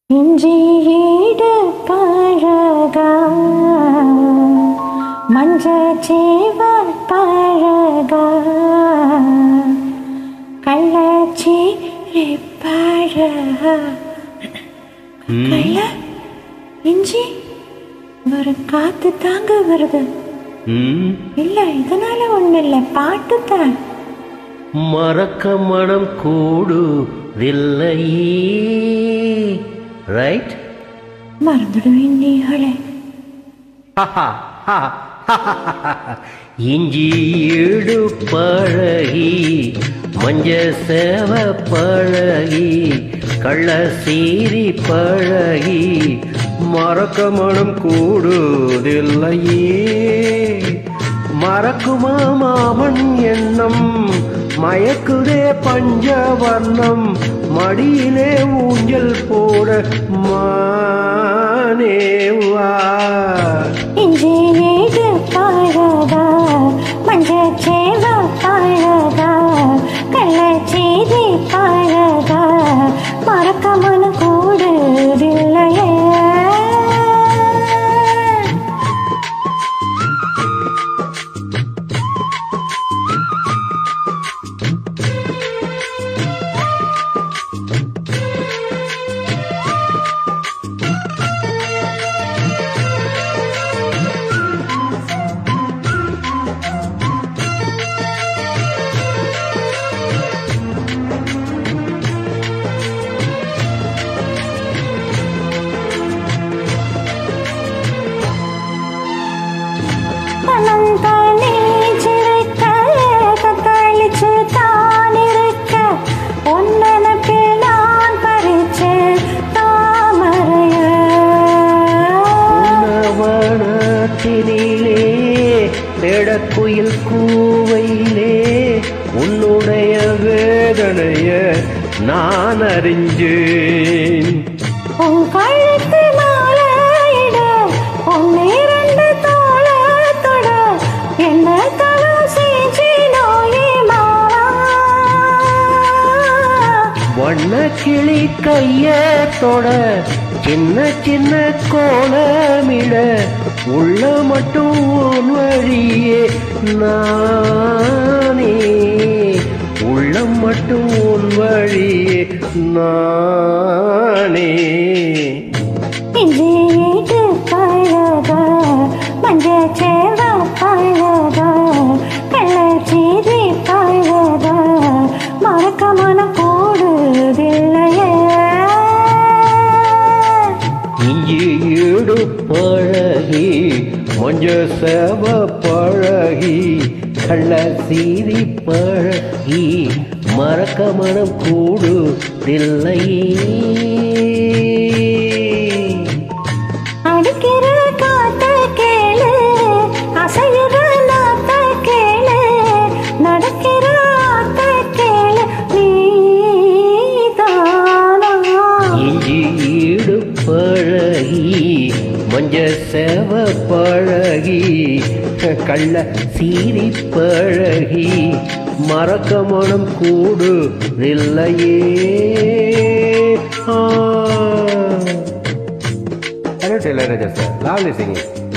இஞ்சி ஈடு பழகா மஞ்ச சீவ பழகா கள்ளச்சீரி பழகா கள்ள இஞ்சி ஒரு காத்து தாங்க வருது ம், இல்ல இதனால ஒண்ணு இல்ல பாட்டு தான் மறக்க மனம் கூடுதில்லையே ரைட் மறந்துடுவேன் நீங்களே இஞ்சி ஈடு பழகி மஞ்ச சேவ பழகி கள்ள சீரி பழகி மறக்க மனம் கூடுதில்லையே மறக்குமா மாமன் எண்ணம் மயக்குதே பஞ்சவர்ணம் மடியிலே ஊஞ்சல் போட மானேவா இஞ்சி ஈடு பழகா மஞ்ச சேவ பழகா கள்ளச்சீரி பழகா மறக்க மன கூடுதில்லையே பணம் தானே சிரிக்க தத்தளிச்சு தான் இருக்க ஒன்னனப்பில் நான் பறிச்சு தாமரைய உணவனத்தினிலே தேடக்குயில் கூவையிலே உன்னுடைய வேதனைய நான் அறிஞ்சேன் உன் கழுத்து மாலையிட உன் இரண்டு தோளத்தொட என்ன தவம் செஞ்சு நோயே மாறா வண்ண கிளி கையத்தோட சின்ன சின்ன கோலமிட உள்ள மட்டும் உன் வழியே நானே உள்ளம் மட்டும் உன் வழியே நானே இஞ்சி ஈடு பழகா மஞ்ச சேவ பழகா கள்ளச்சீரி பழகா மறக்க மனம் கூடுதில்லையே இஞ்சி ஈடு பழகி மஞ்ச சேவ பழகி கள்ள சீரி பழகி மறக்க மனம் கூடு அடிக்கிற காத்த கேளு அசைகிற நாத்த கேளு நடக்கிற ஆத்த கேளு நீதானா இஞ்சி ஈடு பழகி மஞ்ச சேவ பழகி கள்ள சீரி பழகி மறக்க மனம் கூடு இல்லையே Hello, Taylor Raja sir. Lovely singing.